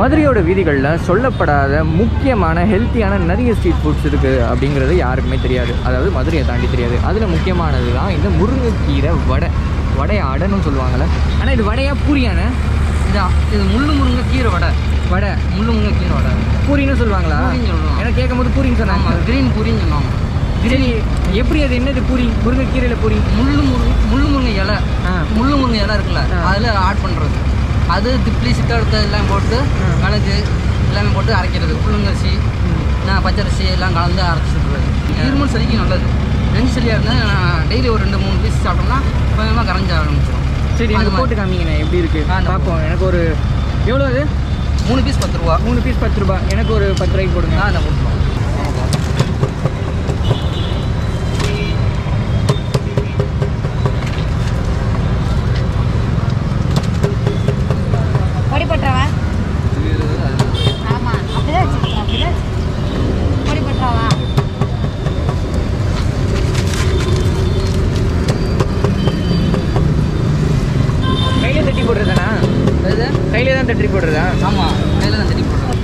மதுரையோட வீதிகளில் சொல்லப்படாத முக்கியமான ஹெல்த்தியான நிறைய ஸ்ட்ரீட் ஃபுட்ஸ் இருக்குது அப்படிங்கிறது யாருக்குமே தெரியாது அதாவது மதுரையை தாண்டி தெரியாது அதில் முக்கியமானது தான் இந்த முருங்கைக்கீரை வடை வடை அடைன்னு சொல்லுவாங்கள்ல ஆனால் இது வடையா பூரியான இது இது முள்ளு முருங்கை கீரை வடை வடை முள்ளு முருங்கை கீரை வடை பூரின்னு சொல்லுவாங்களா பூரின்னு சொல்லுவோம். எனக்கு கேட்கும் போது பூரின்னு சொன்னாங்க ஆமாம் கிரீன் பூரின்னு சொல்லுவாங்க சரி எப்படி அது என்னது பூரி முருங்கைக்கீரையில் பூரி முள்ளு முருங்கை முள்ளு முருங்கை இலை ஆ. முள்ளு முருங்கை இலை இருக்குல்ல ஆ. அதில் ஆட் பண்ணுறது அது திப்ளி சித்தடுத்த எல்லாம் போட்டு ஆ. மிளகு எல்லாமே போட்டு அரைக்கிறது புழுங்கரிசி நான் பச்சரிசி எல்லாம் கலந்து அரைச்சி சுடுறது இருமல் சளிக்கு நல்லது நெஞ்சு சளியாக இருந்தால் டெய்லி ஒரு ரெண்டு மூணு பீஸ் சாப்பிட்டோம்னா கொஞ்சமாக கரைஞ்ச ஆரம்பிச்சிடும் சரி அது எனக்கு மாதிரி. போட்டு காமிங்கண்ணே எப்படி இருக்கு ஆ, நான் பார்ப்போம் எனக்கு ஒரு எவ்வளோ அது மூணு பீஸ் பத்து ரூபா மூணு பீஸ் பத்து ரூபாய் எனக்கு ஒரு பத்து ரூபாய்க்கு போடுங்க ஆ நான் கொடுத்துருவோம் பொடிப்பட்டுறவா ஆமாம் அப்படிதான் வச்சுருக்கேன் அப்படிதான் பொடிப்பட்டுறவா கையில தட்டி போடுறதானா இது கையில தான் தட்டி போடுறதா ஆமாம் கையில் தான் தட்டி போடுறோம்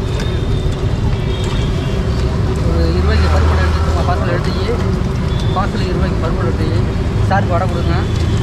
ஒரு இருபது பருப்பு எடுத்து பார்சல் எடுத்து பார்சல் இருபது பருப்பு எடுத்து சாருக்கு வடை கொடுங்க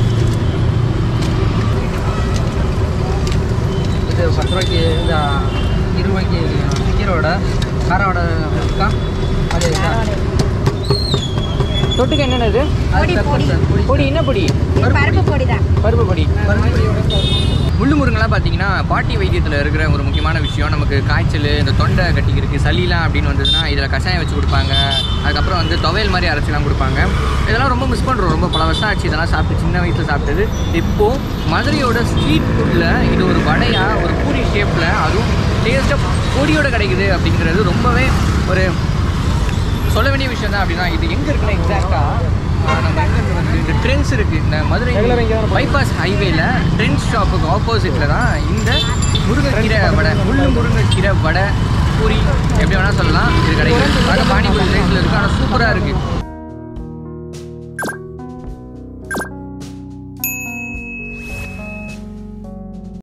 இது பத்து ரூபாய்க்கு இந்த இருபது ரூபாய்க்கு கீரை வடை கார வடை இருக்கா அது இருக்கா? தொட்டுக்க என்னது அது பொடி, pepper பொடி. sir, பொடி பொடி என்ன பொடி இது பருப்பு பொடி தான் பருப்பு பொடி பருப்பு பொடி முள்ளு முருங்கெல்லாம் பார்த்தீங்கன்னா பாட்டி வைத்தியத்தில் இருக்கிற ஒரு முக்கியமான விஷயம் நமக்கு காய்ச்சல் இந்த தொண்டை கட்டிக்கிறதுக்கு சளிலாம் அப்படின்னு வந்ததுன்னா இதில் கஷாயம் வச்சு கொடுப்பாங்க அதுக்கப்புறம் வந்து துவையல் மாதிரி அரைச்சிலாம் கொடுப்பாங்க இதெல்லாம் ரொம்ப மிஸ் பண்ணுறோம் ரொம்ப பல வருஷம் ஆச்சு இதெல்லாம் சாப்பிட்டு சின்ன வயசில் சாப்பிட்டது இப்போது மதுரையோட ஸ்ட்ரீட் ஃபுட்டில் இது ஒரு வடையாக ஒரு பூரி ஷேப்பில் அதுவும் டேஸ்ட்டாக பொடியோட கிடைக்குது அப்படிங்கிறது ரொம்பவே ஒரு சொல்ல வேண்டிய விஷயம் தான் அப்படின்னா இது எங்கே இருக்குன்னா எக்ஸாக்டாக நம்ம எங்கே வந்து இந்த ட்ரெண்ட்ஸ் இருக்குது இந்த மதுரை பைபாஸ் ஹைவேல ட்ரெண்ட்ஸ் ஷாப்புக்கு ஆப்போசிட்டில் தான் இந்த முருங்கைக்கீரை வடை முள்ளு முருங்கைக்கீரை வடை பூரி எப்படி வேணால் சொல்லலாம் இது கிடைக்கும் அது பானிபூரி சைஸில்